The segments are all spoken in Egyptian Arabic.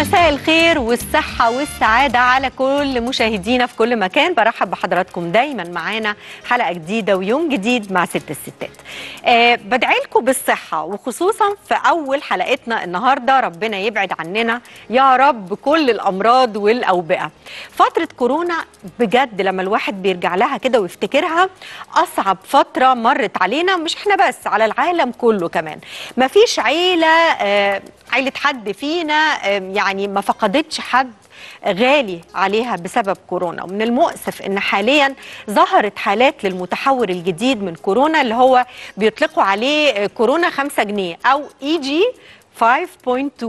مساء الخير والصحة والسعادة على كل مشاهدينا في كل مكان برحب بحضراتكم دايما معانا حلقة جديدة ويوم جديد مع ست الستات أه بدعي لكم بالصحة وخصوصا في أول حلقتنا النهاردة ربنا يبعد عننا يا رب كل الأمراض والأوبئة فترة كورونا بجد لما الواحد بيرجع لها كده ويفتكرها أصعب فترة مرت علينا مش احنا بس على العالم كله كمان مفيش عيلة أه عيلة حد فينا يعني ما فقدتش حد غالي عليها بسبب كورونا ومن المؤسف ان حاليا ظهرت حالات للمتحور الجديد من كورونا اللي هو بيطلقوا عليه كورونا 5 جنيه او اي جي 5.2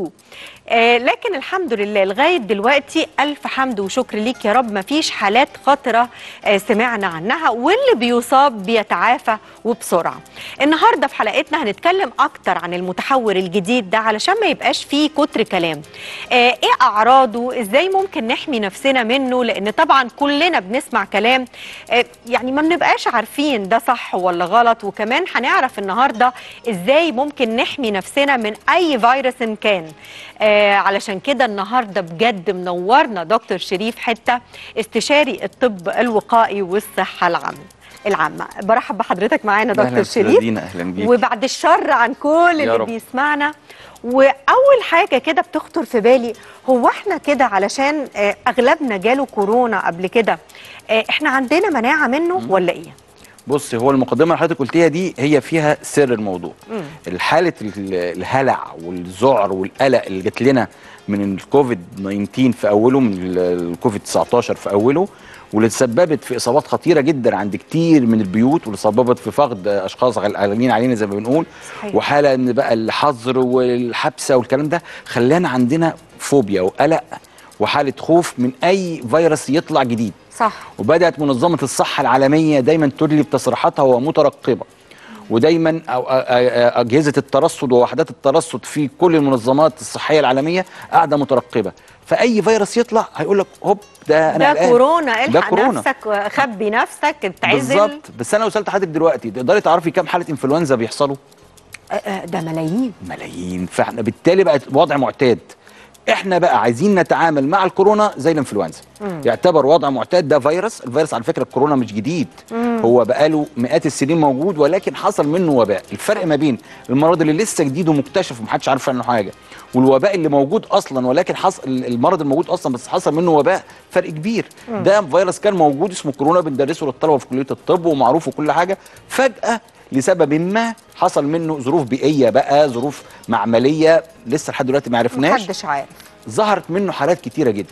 آه لكن الحمد لله لغايه دلوقتي الف حمد وشكر ليك يا رب ما فيش حالات خطره آه سمعنا عنها واللي بيصاب بيتعافى وبسرعه. النهارده في حلقتنا هنتكلم اكتر عن المتحور الجديد ده علشان ما يبقاش فيه كتر كلام. آه ايه اعراضه؟ ازاي ممكن نحمي نفسنا منه؟ لان طبعا كلنا بنسمع كلام آه يعني ما بنبقاش عارفين ده صح ولا غلط وكمان هنعرف النهارده ازاي ممكن نحمي نفسنا من اي فيروس إن كان. آه علشان كده النهارده بجد منورنا دكتور شريف حته استشاري الطب الوقائي والصحه العامه العامه برحب بحضرتك معانا دكتور شريف أهلا أهلا بيك وبعد الشر عن كل اللي رب. بيسمعنا واول حاجه كده بتخطر في بالي هو احنا كده علشان آه، اغلبنا جاله كورونا قبل كده آه، احنا عندنا مناعه منه ولا ايه بص هو المقدمه اللي حضرتك قلتيها دي هي فيها سر الموضوع مم. الحاله ال- الهلع والذعر والقلق اللي جات لنا من الكوفيد 19 في اوله من ال- الكوفيد 19 في اوله واللي تسببت في اصابات خطيره جدا عند كتير من البيوت واللي سببت في فقد اشخاص غاليين علينا زي ما بنقول صحيح. وحاله ان بقى الحظر والحبسه والكلام ده خلانا عندنا فوبيا وقلق وحاله خوف من اي فيروس يطلع جديد صح وبدات منظمه الصحه العالميه دايما تدلي بتصريحاتها ومترقبه ودايما أو- أ- أ- اجهزه الترصد ووحدات الترصد في كل المنظمات الصحيه العالميه قاعده مترقبه فاي فيروس يطلع هيقول لك هوب ده انا ده قلقان. كورونا ده الحق كورونا. نفسك خبي نفسك اتعزل بالظبط بس انا وصلت لحضرتك دلوقتي تقدري تعرفي كام حاله انفلونزا بيحصلوا آه، آه، ده ملايين ملايين فاحنا بالتالي بقت وضع معتاد احنا بقى عايزين نتعامل مع الكورونا زي الانفلونزا يعتبر وضع معتاد ده فيروس الفيروس على فكره الكورونا مش جديد هو بقاله مئات السنين موجود ولكن حصل منه وباء الفرق ما بين المرض اللي لسه جديد ومكتشف ومحدش عارف عنه حاجه والوباء اللي موجود اصلا ولكن حصل المرض الموجود اصلا بس حصل منه وباء فرق كبير ده فيروس كان موجود اسمه كورونا بندرسه للطلبه في كليه الطب ومعروف وكل حاجه فجاه لسبب ما حصل منه ظروف بيئيه بقى ظروف معمليه لسه لحد دلوقتي ما عرفناش محدش عارف ظهرت منه حالات كتيره جدا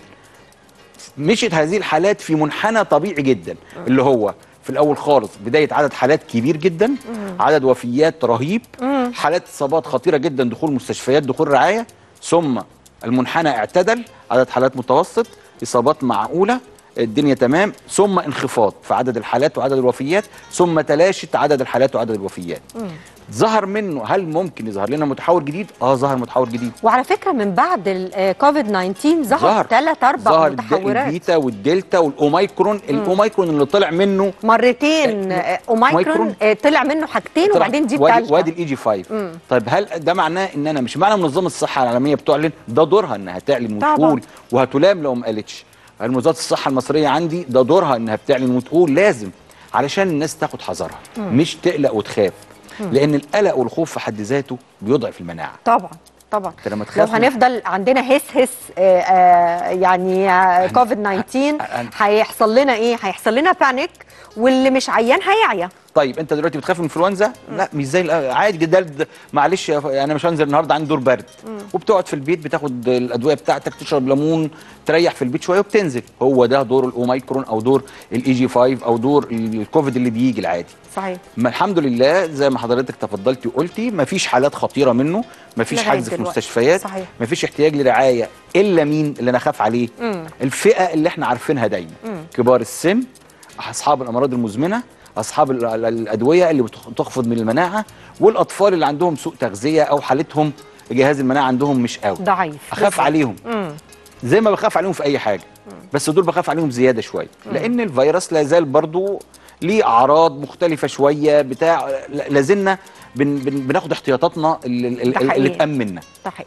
مشيت هذه الحالات في منحنى طبيعي جدا اللي هو في الاول خالص بدايه عدد حالات كبير جدا عدد وفيات رهيب حالات اصابات خطيره جدا دخول مستشفيات دخول رعايه ثم المنحنى اعتدل عدد حالات متوسط اصابات معقوله الدنيا تمام ثم انخفاض في عدد الحالات وعدد الوفيات ثم تلاشت عدد الحالات وعدد الوفيات ظهر منه هل ممكن يظهر لنا متحور جديد اه ظهر متحور جديد وعلى فكره من بعد الكوفيد 19 ظهر ثلاث اربع ظهر متحورات البيتا والدلتا والاوميكرون الاوميكرون اللي طلع منه مرتين آه، اوميكرون أوميكرون. آه، طلع منه حاجتين طلع وبعدين دي وادي, الثالثه وادي الاي جي 5 طيب هل ده معناه ان انا مش معنى منظمه الصحه العالميه بتعلن ده دورها انها تعلن طبعاً. وتقول وهتلام لو ما قالتش هل وزاره الصحه المصريه عندي ده دورها انها بتعلن وتقول لازم علشان الناس تاخد حذرها مش تقلق وتخاف لان القلق والخوف في حد ذاته بيضعف المناعه طبعا طبعا انت لما لو تخاف من- هنفضل عندنا هس هس آه، آه، يعني آه، كوفيد 19 هن- هيحصل لنا ايه هيحصل لنا بانيك واللي مش عيان هيعيا طيب انت دلوقتي بتخاف من انفلونزا لا مش زي الأ- عادي جدا ده- معلش يا ف- انا مش هنزل النهارده عندي دور برد وبتقعد في البيت بتاخد الادويه بتاعتك تشرب ليمون تريح في البيت شويه وبتنزل هو ده دور الاوميكرون او دور الاي جي 5 او دور الكوفيد اللي بيجي العادي صحيح ما الحمد لله زي ما حضرتك تفضلتي وقلتي ما فيش حالات خطيره منه ما فيش لغاية حجز في دلوقتي. مستشفيات صحيح. ما فيش احتياج لرعايه الا مين اللي انا اخاف عليه مم. الفئه اللي احنا عارفينها دايما كبار السن اصحاب الامراض المزمنه اصحاب ال- ال- الادويه اللي بتخ- بتخفض من المناعه والاطفال اللي عندهم سوء تغذيه او حالتهم جهاز المناعه عندهم مش قوي ضعيف اخاف بالظبط. عليهم مم. زي ما بخاف عليهم في اي حاجه بس دول بخاف عليهم زياده شويه لان الفيروس لا زال برضو ليه اعراض مختلفه شويه بتاع لا- لازلنا بن بن بناخد احتياطاتنا اللي, ده اللي, اللي حقيقي. تامنا ده حقيقي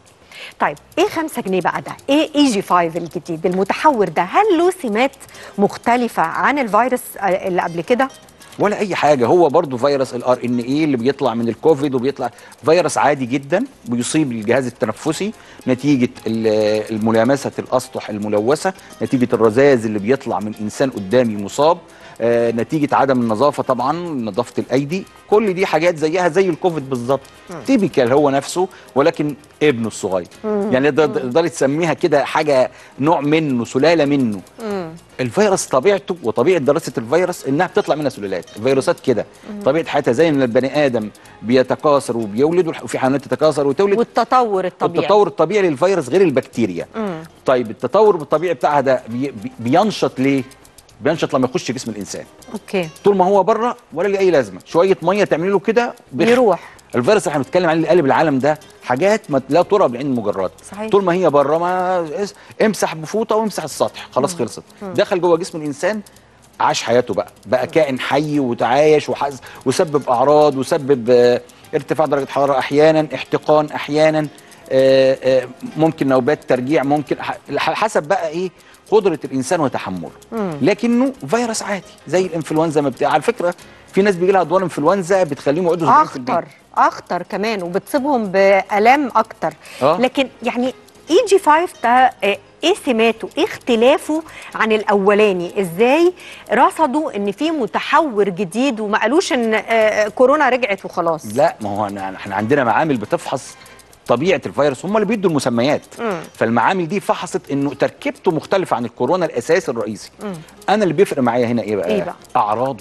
طيب ايه 5 جنيه بقى ده ايه اي جي 5 الجديد المتحور ده هل له سمات مختلفه عن الفيروس آه، اللي قبل كده ولا اي حاجه هو برضو فيروس الار ان اي اللي بيطلع من الكوفيد وبيطلع فيروس عادي جدا بيصيب الجهاز التنفسي نتيجه ال- الملامسه الاسطح الملوثه نتيجه الرذاذ اللي بيطلع من انسان قدامي مصاب آه، نتيجه عدم النظافه طبعا نظافه الايدي كل دي حاجات زيها زي الكوفيد بالظبط تيبيكال هو نفسه ولكن ابنه الصغير يعني تقدر تقدري تسميها كده حاجه نوع منه سلاله منه الفيروس طبيعته وطبيعه دراسه الفيروس انها بتطلع منها سلالات الفيروسات كده طبيعه حياتها زي ان البني ادم بيتكاثر وبيولد وفي حيوانات تتكاثر وتولد والتطور الطبيعي التطور الطبيعي للفيروس غير البكتيريا مم. طيب التطور الطبيعي بتاعها ده بي بي بينشط ليه بينشط لما يخش جسم الانسان اوكي طول ما هو بره ولا ليه اي لازمه شويه ميه تعمل له كده بيخ- بيروح الفيروس اللي احنا بنتكلم عليه اللي قلب العالم ده حاجات ما لا ترى بالعين المجرد صحيح. طول ما هي بره ما اس- امسح بفوطه وامسح السطح خلاص خلصت دخل جوه جسم الانسان عاش حياته بقى بقى كائن حي وتعايش وحز وسبب اعراض وسبب آه، ارتفاع درجه حراره احيانا احتقان احيانا آه، آه، ممكن نوبات ترجيع ممكن ح- حسب بقى ايه قدره الانسان وتحمله لكنه فيروس عادي زي الانفلونزا ما بتاع على فكره في ناس بيجي لها ادوار انفلونزا بتخليهم يقعدوا أسبوعين في البيت. اخطر اخطر كمان وبتصيبهم بالام اكتر آه. لكن يعني اي جي 5 ده آه، ايه سماته ايه اختلافه عن الاولاني ازاي رصدوا ان في متحور جديد وما قالوش ان آه، كورونا رجعت وخلاص لا ما هو أنا- احنا عندنا معامل بتفحص طبيعه الفيروس هم اللي بيدوا المسميات مم. فالمعامل دي فحصت انه تركيبته مختلفه عن الكورونا الاساسي الرئيسي انا اللي بيفرق معايا هنا ايه بقى إيه بقى؟ اعراضه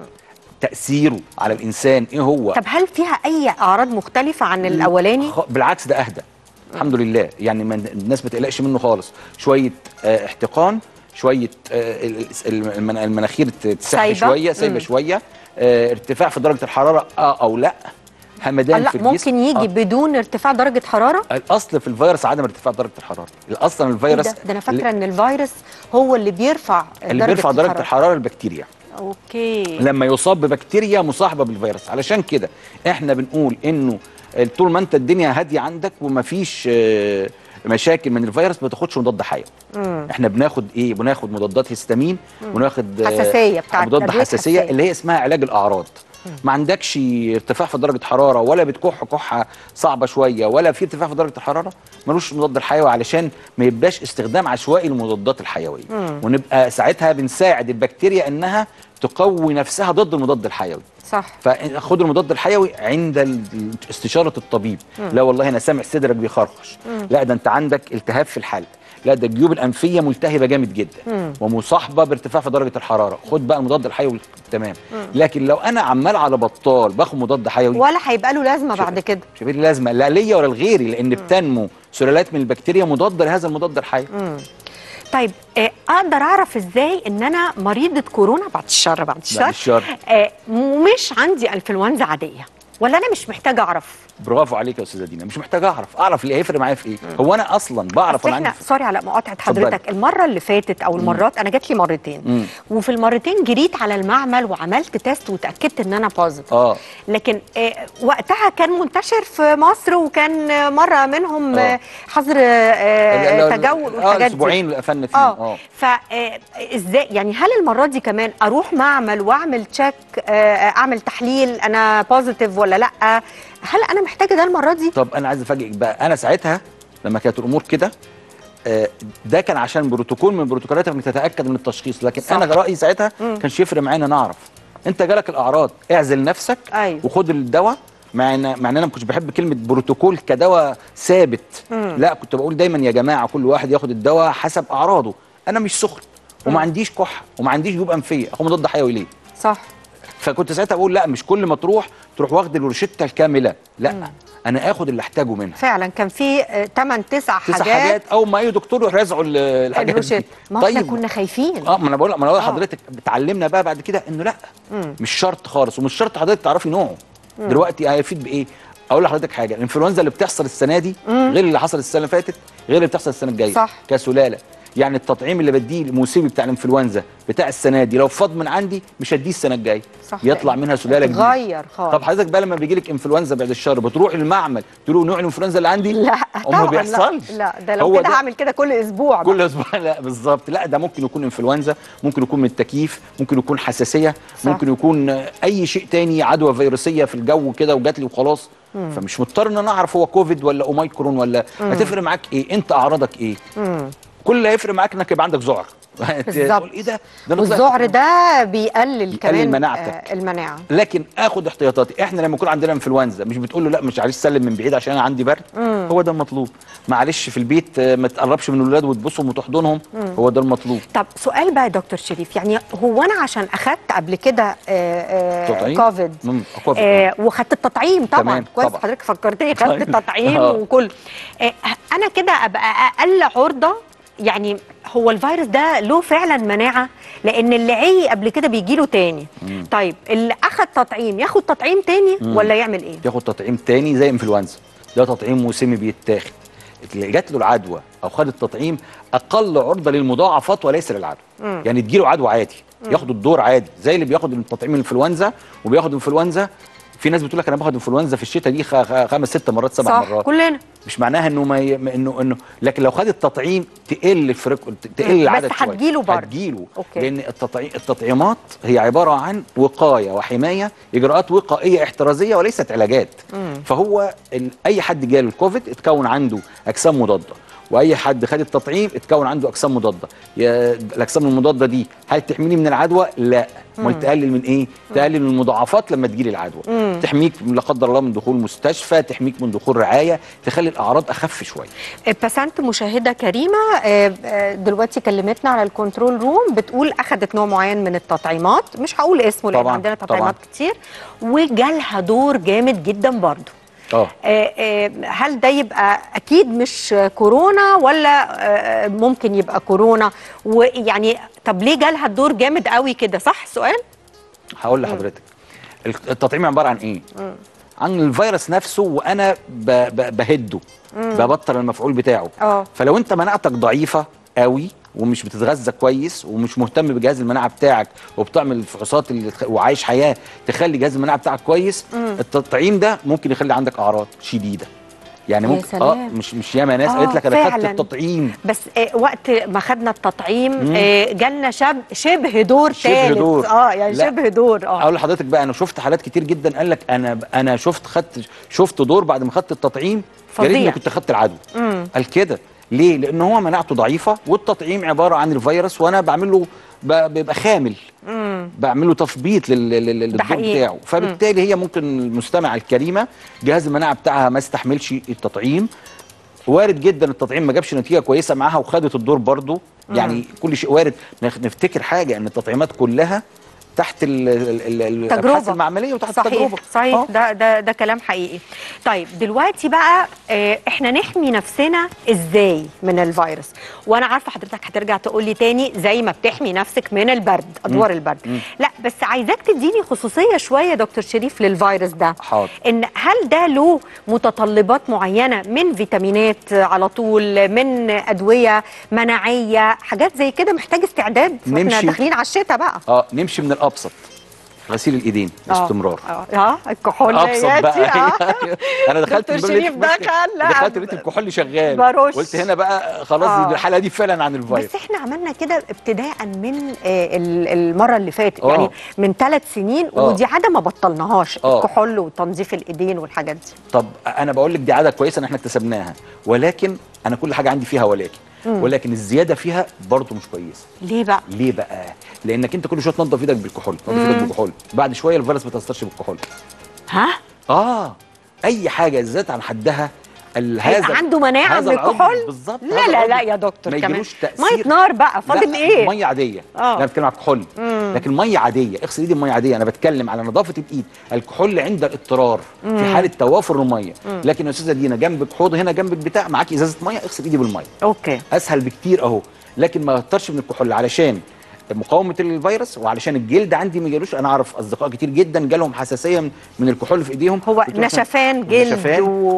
تاثيره على الانسان ايه هو طب هل فيها اي اعراض مختلفه عن الاولاني خ- بالعكس ده اهدى الحمد لله يعني من الناس ما تقلقش منه خالص شويه آه احتقان شويه آه ال- ال- المن- المناخير ت- تسح سايبة. شويه سايبه مم. شويه آه ارتفاع في درجه الحراره اه او لا همدان لا في الجسم ممكن يجي آه. بدون ارتفاع درجه حراره الاصل في الفيروس عدم ارتفاع درجه الحراره الاصل من إيه الفيروس ده, ده انا فاكره ان الفيروس هو اللي بيرفع اللي بيرفع درجه الحراره البكتيريا اوكي لما يصاب ببكتيريا مصاحبه بالفيروس علشان كده احنا بنقول انه طول ما انت الدنيا هاديه عندك ومفيش آه، مشاكل من الفيروس ما تاخدش مضاد حيوي مم. احنا بناخد ايه بناخد مضادات هيستامين وناخد آه، حساسية بتاعت مضاد أدوية حساسيه حساسية. اللي هي اسمها علاج الاعراض ما عندكش ارتفاع في درجه حراره ولا بتكح كحه صعبه شويه ولا في ارتفاع في درجه الحراره ملوش مضاد الحيوي علشان ما يبقاش استخدام عشوائي للمضادات الحيويه ونبقى ساعتها بنساعد البكتيريا انها تقوي نفسها ضد المضاد الحيوي صح فخد المضاد الحيوي عند ال- استشاره الطبيب لا والله انا سامع صدرك بيخرخش لا ده انت عندك التهاب في الحلق لا ده الجيوب الانفيه ملتهبه جامد جدا ومصاحبه بارتفاع في درجه الحراره خد بقى المضاد الحيوي تمام لكن لو انا عمال على بطال باخد مضاد حيوي ولا هيبقى له لازمه بعد كده مش هيبقى لي لازمه لا ليا ولا لغيري لان بتنمو سلالات من البكتيريا مضاده لهذا المضاد الحيوي طيب آه، اقدر اعرف ازاي ان انا مريضه كورونا بعد الشر بعد الشر, الشر. آه ومش عندي انفلونزا عاديه ولا انا مش محتاجه اعرف برافو عليك يا استاذه دينا مش محتاج اعرف اعرف اللي هيفرق معايا في ايه هو انا اصلا بعرف أصل انا احنا عندي سوري على مقاطعه اتفضلي. حضرتك المره اللي فاتت او المرات انا جات لي مرتين مم. وفي المرتين جريت على المعمل وعملت تيست وتاكدت ان انا بوزيتيف اه لكن آه، وقتها كان منتشر في مصر وكان آه، مره منهم آه. آه، حظر آه، ال- ال- تجول اه والحاجات دي الاسبوعين اللي قفلنا فيهم اه فازاي يعني هل المره دي كمان اروح معمل واعمل تشيك اعمل تحليل انا بوزيتيف ولا لا هل انا محتاجه ده المره دي طب انا عايز افاجئك بقى انا ساعتها لما كانت الامور كده آه، ده كان عشان بروتوكول من بروتوكولات انك تتاكد من التشخيص لكن صح. انا رايي ساعتها كانش يفرق معانا نعرف انت جالك الاعراض اعزل نفسك أيوة. وخد الدواء مع ان مع ان انا ما كنتش بحب كلمه بروتوكول كدواء ثابت لا كنت بقول دايما يا جماعه كل واحد ياخد الدواء حسب اعراضه انا مش سخن وما عنديش كحه وما عنديش جيوب انفيه اخد مضاد حيوي ليه صح فكنت ساعتها بقول لا مش كل ما تروح تروح واخد الروشته الكامله لا انا اخد اللي احتاجه منها فعلا كان في 8 9 تسع حاجات, حاجات او ما اي دكتور يروح رازعوا ال- الحاجات الروشيت دي ما احنا كنا خايفين اه ما انا بقول ما انا بقول آه. لحضرتك اتعلمنا بقى بعد كده انه لا مش شرط خالص ومش شرط حضرتك تعرفي نوعه دلوقتي هيفيد بايه اقول لحضرتك حاجه الانفلونزا اللي بتحصل السنه دي غير اللي حصل السنه اللي فاتت غير اللي بتحصل السنه الجايه صح. كسلاله يعني التطعيم اللي بديه الموسمي بتاع الانفلونزا بتاع السنه دي لو فاض من عندي مش هديه السنه الجايه صح يطلع منها سلاله جديده تغير خالص طب حضرتك بقى لما بيجي لك انفلونزا بعد الشر بتروح المعمل تقول له نوع الانفلونزا اللي عندي لا ما طبعا بيحصلش لا, لا ده لو هو كده ده- هعمل كده كل اسبوع بقى. كل اسبوع لا بالظبط لا ده ممكن يكون انفلونزا ممكن يكون من التكييف ممكن يكون حساسيه صح. ممكن يكون آه، اي شيء تاني عدوى فيروسيه في الجو كده وجات لي وخلاص فمش مضطر ان انا اعرف هو كوفيد ولا اوميكرون ولا هتفرق معاك ايه انت اعراضك ايه مم. كل اللي هيفرق معاك انك يبقى عندك ذعر بالظبط. تقول ايه ده ده أنا طلعت والذعر ده بيقلل كمان مناعتك. آه، المناعه لكن اخد احتياطاتي احنا لما يكون عندنا انفلونزا مش بتقول له لا مش عايز تسلم من بعيد عشان انا عندي برد هو ده المطلوب معلش في البيت آه، ما تقربش من الولاد وتبصهم وتحضنهم هو ده المطلوب طب سؤال بقى يا دكتور شريف يعني هو انا عشان اخدت قبل كده آه، آه، تطعيم؟ كوفيد مم، كوفيد آه وخدت التطعيم طبعا تمام، كويس طبعا. حضرتك فكرتني خدت طيب. التطعيم آه. وكل آه انا كده ابقى اقل عرضه يعني هو الفيروس ده له فعلا مناعه لان اللي عي قبل كده بيجي له تاني طيب اللي اخد تطعيم ياخد تطعيم تاني ولا يعمل ايه ياخد تطعيم تاني زي انفلونزا ده تطعيم موسمي بيتاخد اللي جات له العدوى او خد التطعيم اقل عرضه للمضاعفات وليس للعدوى يعني تجيله عدوى عادي ياخد الدور عادي زي اللي بياخد التطعيم الانفلونزا وبياخد انفلونزا في ناس بتقول لك انا باخد انفلونزا في الشتاء دي خ- خ- خمس ست مرات سبع صح مرات كلنا مش معناها انه ما ي... انه انه لكن لو خد التطعيم تقل فرق تقل بس العدد شويه هتجيله برضه. هتجيله أوكي. لان التطعيم التطعيمات هي عباره عن وقايه وحمايه اجراءات وقائيه احترازيه وليست علاجات فهو ال... اي حد جاله الكوفيد اتكون عنده اجسام مضاده واي حد خد التطعيم اتكون عنده اجسام مضاده يا الاجسام المضاده دي هل تحميني من العدوى لا امال تقلل من ايه تقلل من المضاعفات لما تجيلي العدوى تحميك لا قدر الله من دخول مستشفى تحميك من دخول رعايه تخلي الاعراض اخف شويه بسنت مشاهده كريمه آه، آه، دلوقتي كلمتنا على الكنترول روم بتقول اخذت نوع معين من التطعيمات مش هقول اسمه لان طبعاً، عندنا تطعيمات طبعاً. كتير وجالها دور جامد جدا برضه اه آه، آه، هل ده يبقى اكيد مش كورونا ولا آه، ممكن يبقى كورونا ويعني طب ليه جالها الدور جامد قوي كده صح سؤال هقول لحضرتك الك- التطعيم عباره عن ايه عن الفيروس نفسه وانا ب... ب... بهده ببطل المفعول بتاعه اه فلو انت مناعتك ضعيفه قوي ومش بتتغذى كويس ومش مهتم بجهاز المناعه بتاعك وبتعمل الفحوصات اللي تخ... وعايش حياه تخلي جهاز المناعه بتاعك كويس التطعيم ده ممكن يخلي عندك اعراض شديده يعني يا ممكن سلام. اه مش مش ياما ناس آه، قالت لك انا خدت فعلاً. التطعيم بس آه، وقت ما خدنا التطعيم آه، جالنا شب شبه دور شبه ثالث دور. اه يعني لا. شبه دور اه اقول لحضرتك بقى انا شفت حالات كتير جدا قال لك انا انا شفت خدت شفت دور بعد ما خدت التطعيم يا ريتني فظيع. كنت خدت العدوى مم. قال كده ليه لان هو مناعته ضعيفه والتطعيم عباره عن الفيروس وانا بعمل له ب- بيبقى خامل مم. بعمل له تثبيط لل- لل- للدور حقيقي. بتاعه فبالتالي هي ممكن المستمعه الكريمه جهاز المناعه بتاعها ما استحملش التطعيم وارد جدا التطعيم ما جابش نتيجه كويسه معاها وخدت الدور برضه يعني كل شيء وارد نخ- نفتكر حاجه ان التطعيمات كلها تحت ال- ال- ال- الابحاث تجربة. المعمليه وتحت صحيح التجربه صحيح آه. ده ده ده كلام حقيقي طيب دلوقتي بقى آه، احنا نحمي نفسنا ازاي من الفيروس وانا عارفه حضرتك هترجع تقول لي تاني زي ما بتحمي نفسك من البرد ادوار البرد لا بس عايزاك تديني خصوصيه شويه يا دكتور شريف للفيروس ده حاضر. ان هل ده له متطلبات معينه من فيتامينات على طول من ادويه مناعيه حاجات زي كده محتاج استعداد واحنا نمشي. داخلين على الشتاء بقى اه نمشي من الابسط غسيل الايدين آه. باستمرار اه اه الكحول ابسط ياتي، بقى آه. انا دخلت دكتور من باب شريف لقيت- دخل، لا، دخلت لقيت الكحول شغال برش. قلت هنا بقى خلاص آه. دي الحلقه دي فعلا عن الفيروس بس احنا عملنا كده ابتداء من آه، ال- المره اللي فاتت آه. يعني من ثلاث سنين آه. ودي عاده ما بطلناهاش آه. الكحول وتنظيف الايدين والحاجات دي طب انا بقول لك دي عاده كويسه ان احنا اكتسبناها ولكن انا كل حاجه عندي فيها ولكن ولكن الزياده فيها برضه مش كويسه ليه بقى ليه بقى لانك انت كل شويه تنظف ايدك بالكحول تنظف ايدك بالكحول بعد شويه الفيروس ما تاثرش بالكحول ها اه اي حاجه زادت عن حدها ال- هيبقى هذا عنده مناعه هذا من العضو الكحول بالظبط لا هذا لا لا العضو يا دكتور ما كمان يجيلوش تأثير. ميه نار بقى فاضل لا، ايه ميه عاديه آه. انا بتكلم على الكحول لكن ميه عاديه اغسل ايدي بميه عاديه انا بتكلم على نظافه الايد الكحول عند الاضطرار في حاله توافر الميه لكن يا استاذه دينا جنبك حوض هنا جنبك بتاع معاكي ازازه ميه اغسل ايدي بالميه اوكي اسهل بكتير اهو لكن ما اكترش من الكحول علشان مقاومه الفيروس وعلشان الجلد عندي ما جالوش انا اعرف اصدقاء كتير جدا جالهم حساسيه من- من الكحول في ايديهم هو قلت له إحنا- نشفان جلد نشفان.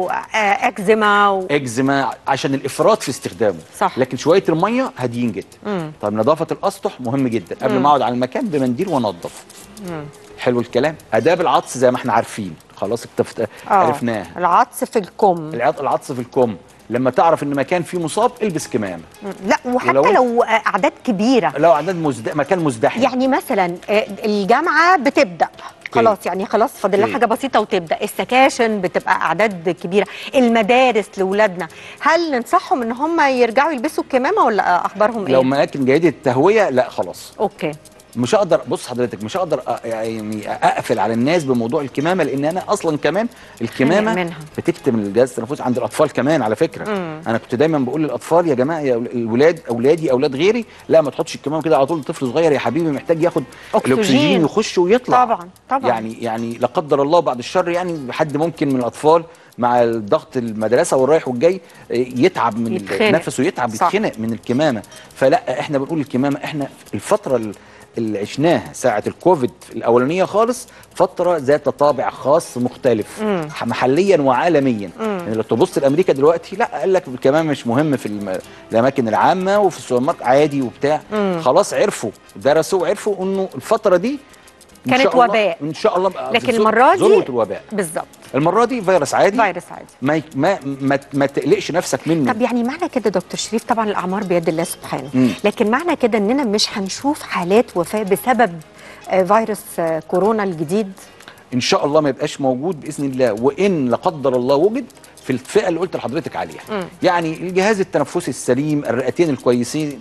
واكزيما و... اكزيما عشان الافراط في استخدامه صح. لكن شويه الميه هاديين جدا طب نظافه الاسطح مهم جدا قبل ما اقعد على المكان بمنديل وانضف حلو الكلام اداب العطس زي ما احنا عارفين خلاص اكتفت آه، عرفناه العطس في الكم العط- العطس في الكم لما تعرف ان مكان فيه مصاب البس كمامه لا وحتى ولو- لو اعداد كبيره لو عدد مزد... مكان مزدحم يعني مثلا آه، الجامعه بتبدا خلاص يعني خلاص فاضل لها أوكي. حاجه بسيطه وتبدا السكاشن بتبقى اعداد كبيره المدارس لاولادنا هل ننصحهم ان هم يرجعوا يلبسوا الكمامه ولا اخبارهم لو ايه اماكن جيده التهويه لا خلاص اوكي مش هقدر بص حضرتك مش هقدر أ- يعني اقفل على الناس بموضوع الكمامه لان انا اصلا كمان الكمامه خانق منها. بتكتم الجهاز التنفسي عند الاطفال كمان على فكره مم. انا كنت دايما بقول للاطفال يا جماعه يا أول- الولاد اولادي اولاد غيري لا ما تحطش الكمامه كده على طول طفل صغير يا حبيبي محتاج ياخد أكسجين. الاكسجين يخش ويطلع طبعاً، طبعاً. يعني يعني لا قدر الله بعد الشر يعني حد ممكن من الاطفال مع الضغط المدرسه والرايح والجاي يتعب من يتخنق. نفسه يتعب صح. يتخنق من الكمامه فلا احنا بنقول الكمامه احنا الفتره ال- اللي عشناها ساعه الكوفيد الاولانيه خالص فتره ذات طابع خاص مختلف محليا وعالميا يعني لو تبص لامريكا دلوقتي لا قال لك الكمامه مش مهم في الم... الاماكن العامه وفي السوبر ماركت عادي وبتاع خلاص عرفوا درسوا وعرفوا انه الفتره دي إن كانت شاء الله- وباء. ان شاء الله بقى لكن ذو- المره دي ذروه الوباء بالظبط المره دي فيروس عادي فيروس عادي ما ما ما, ما تقلقش نفسك منه طب يعني معنى كده دكتور شريف طبعا الاعمار بيد الله سبحانه مم. لكن معنى كده اننا مش هنشوف حالات وفاه بسبب آه، فيروس آه، كورونا الجديد ان شاء الله ما يبقاش موجود باذن الله وان لا قدر الله وجد في الفئه اللي قلت لحضرتك عليها مم. يعني الجهاز التنفسي السليم الرئتين الكويسين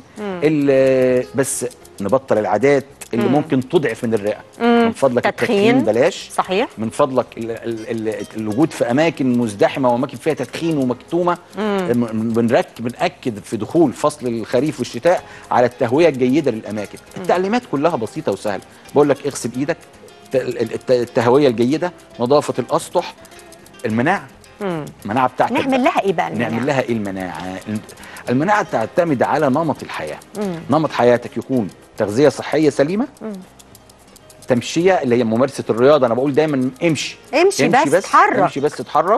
ال- بس نبطل العادات اللي ممكن تضعف من الرئه من فضلك تدخين. التدخين بلاش صحيح من فضلك ال ال ال الوجود في اماكن مزدحمه واماكن فيها تدخين ومكتومه م- بنرك بناكد في دخول فصل الخريف والشتاء على التهويه الجيده للاماكن التعليمات كلها بسيطه وسهله بقول لك اغسل ايدك ت- ال- الت- التهويه الجيده نظافه الاسطح المناعه مم. المناعه بتاعتك نعمل لها ايه بقى المناعة؟ نعمل لها ايه المناعه المناعه تعتمد على نمط الحياه مم. نمط حياتك يكون تغذيه صحيه سليمه تمشيه اللي هي ممارسه الرياضه انا بقول دايما امشي امشي بس اتحرك. امشي بس اتحرك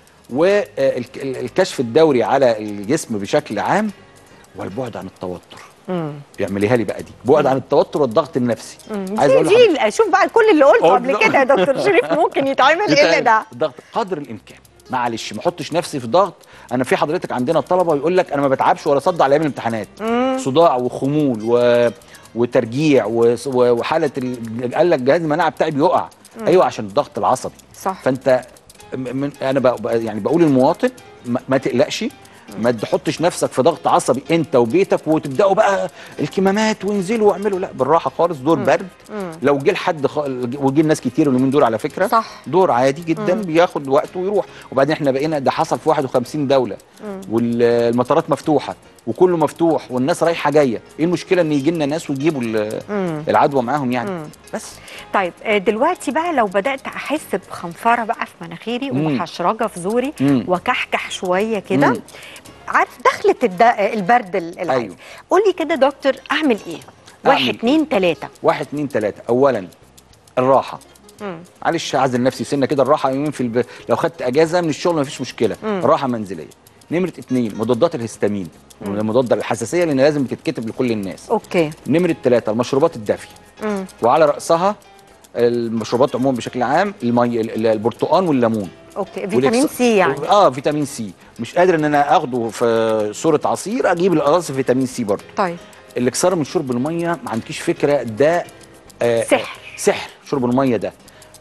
والكشف الدوري على الجسم بشكل عام والبعد عن التوتر مم. اعمليها لي بقى دي بعد عن التوتر والضغط النفسي مم. عايز دي اقول دي ال- شوف بقى كل اللي قلته قول قبل بقى. كده يا دكتور شريف ممكن يتعمل الا ده الضغط قدر الامكان معلش ما احطش نفسي في ضغط انا في حضرتك عندنا الطلبه يقول لك انا ما بتعبش ولا صدع على ايام الامتحانات صداع وخمول و... وترجيع و... و- وحاله ال... قال لك جهاز المناعه بتاعي بيقع ايوه عشان الضغط العصبي صح فانت م- من انا بق... بق- يعني بقول للمواطن ما, ما تقلقش ما تحطش نفسك في ضغط عصبي انت وبيتك وتبداوا بقى الكمامات وانزلوا واعملوا لا بالراحه خالص دور برد لو جه لحد خ... وجه الناس كتير اليومين دول على فكره صح. دور عادي جدا بياخد وقت ويروح وبعدين احنا بقينا ده حصل في 51 دوله والمطارات مفتوحه وكله مفتوح والناس رايحه جايه ايه المشكله ان يجي لنا ناس ويجيبوا ال- العدوى معاهم يعني بس طيب آه، دلوقتي بقى لو بدات احس بخنفره بقى في مناخيري مم. وحشرجه في زوري مم. وكحكح شويه كده مم. عارف دخلت الد... البرد ال- العادي أيوه. قول لي كده دكتور اعمل ايه واحد أعمل اتنين تلاته واحد اتنين تلاته اولا الراحه مم. معلش اعزل نفسي سنه كده الراحه يومين في الب... لو خدت اجازه من الشغل مفيش مشكله راحه منزليه نمره اتنين مضادات الهستامين المضاد الحساسيه لان لازم بتتكتب لكل الناس اوكي نمره ثلاثه المشروبات الدافيه مم. وعلى راسها المشروبات عموما بشكل عام المي ال- البرتقال والليمون اوكي فيتامين والإكس- سي يعني اه فيتامين سي مش قادر ان انا اخده في صوره عصير اجيب القراص فيتامين سي برضه طيب الاكثار من شرب الميه ما عندكيش فكره ده آه سحر. سحر شرب الميه ده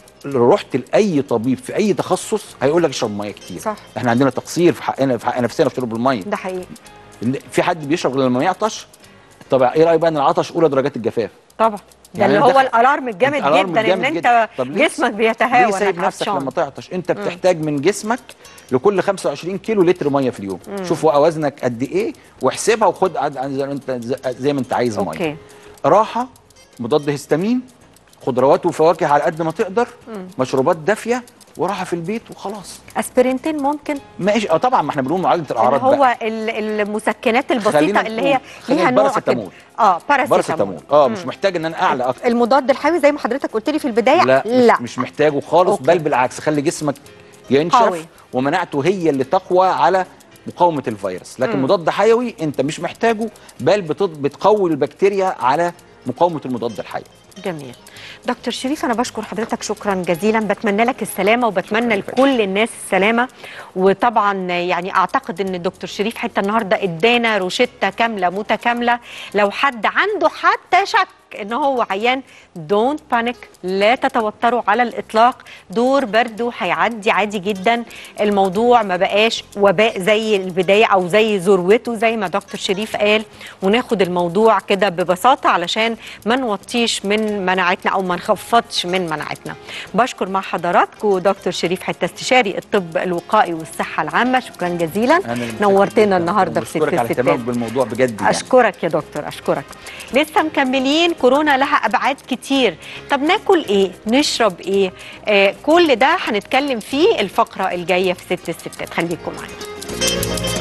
لو رحت لاي طبيب في اي تخصص هيقول لك اشرب ميه كتير صح. احنا عندنا تقصير في حقنا في حق نفسنا في شرب الميه ده حقيقي إن في حد بيشرب غير لما يعطش طب ايه رايك بقى ان العطش اولى درجات الجفاف طبعا ده يعني اللي أنا هو داخل- الالارم الجامد الألارم جدا ان الجامد انت جداً. طب ليه- جسمك بيتهاوى ليه سايب إنك نفسك عطشان؟ لما تعطش انت بتحتاج من جسمك لكل 25 كيلو لتر ميه في اليوم شوف بقى وزنك قد ايه واحسبها وخد عد- عد- زي ما انت زي ما انت عايز ميه اوكي راحه مضاد هستامين خضروات وفواكه على قد ما تقدر مشروبات دافيه وراحه في البيت وخلاص اسبرينتين ممكن ماشي اه طبعا ما احنا بنقول معالجه اللي الاعراض هو بقى ال- المسكنات البسيطه خلينا اللي هي نقول- خلينا ليها نوع كده باراسيتامول. اه باراسيتامول باراسيتامول اه مش محتاج ان انا اعلى اكتر المضاد الحيوي زي ما حضرتك قلت لي في البدايه لا, لا. مش, مش محتاجه خالص أوكي. بل بالعكس خلي جسمك ينشف قوي. ومناعته هي اللي تقوى على مقاومه الفيروس لكن مم. مضاد حيوي انت مش محتاجه بل بتض- بتقوي البكتيريا على مقاومه المضاد الحيوي جميل دكتور شريف انا بشكر حضرتك شكرا جزيلا بتمنى لك السلامه وبتمنى شكراً لكل الناس السلامه وطبعا يعني اعتقد ان الدكتور شريف حتى النهارده ادانا روشته كامله متكامله لو حد عنده حتى شك ان هو عيان دونت بانيك لا تتوتروا على الاطلاق دور برده هيعدي عادي جدا الموضوع ما بقاش وباء زي البدايه او زي ذروته زي ما دكتور شريف قال وناخد الموضوع كده ببساطه علشان ما نوطيش من مناعتنا او ما نخفضش من مناعتنا بشكر مع حضراتكم دكتور شريف حتى استشاري الطب الوقائي والصحه العامه شكرا جزيلا أنا اللي متشكر نورتنا جداً النهارده في ست وبشكرك على الستات اهتمامك بالموضوع بجد يعني. اشكرك يا دكتور اشكرك لسه مكملين كورونا لها ابعاد كتير طب ناكل ايه نشرب ايه آه كل ده هنتكلم فيه الفقره الجايه في ست الستات خليكم معانا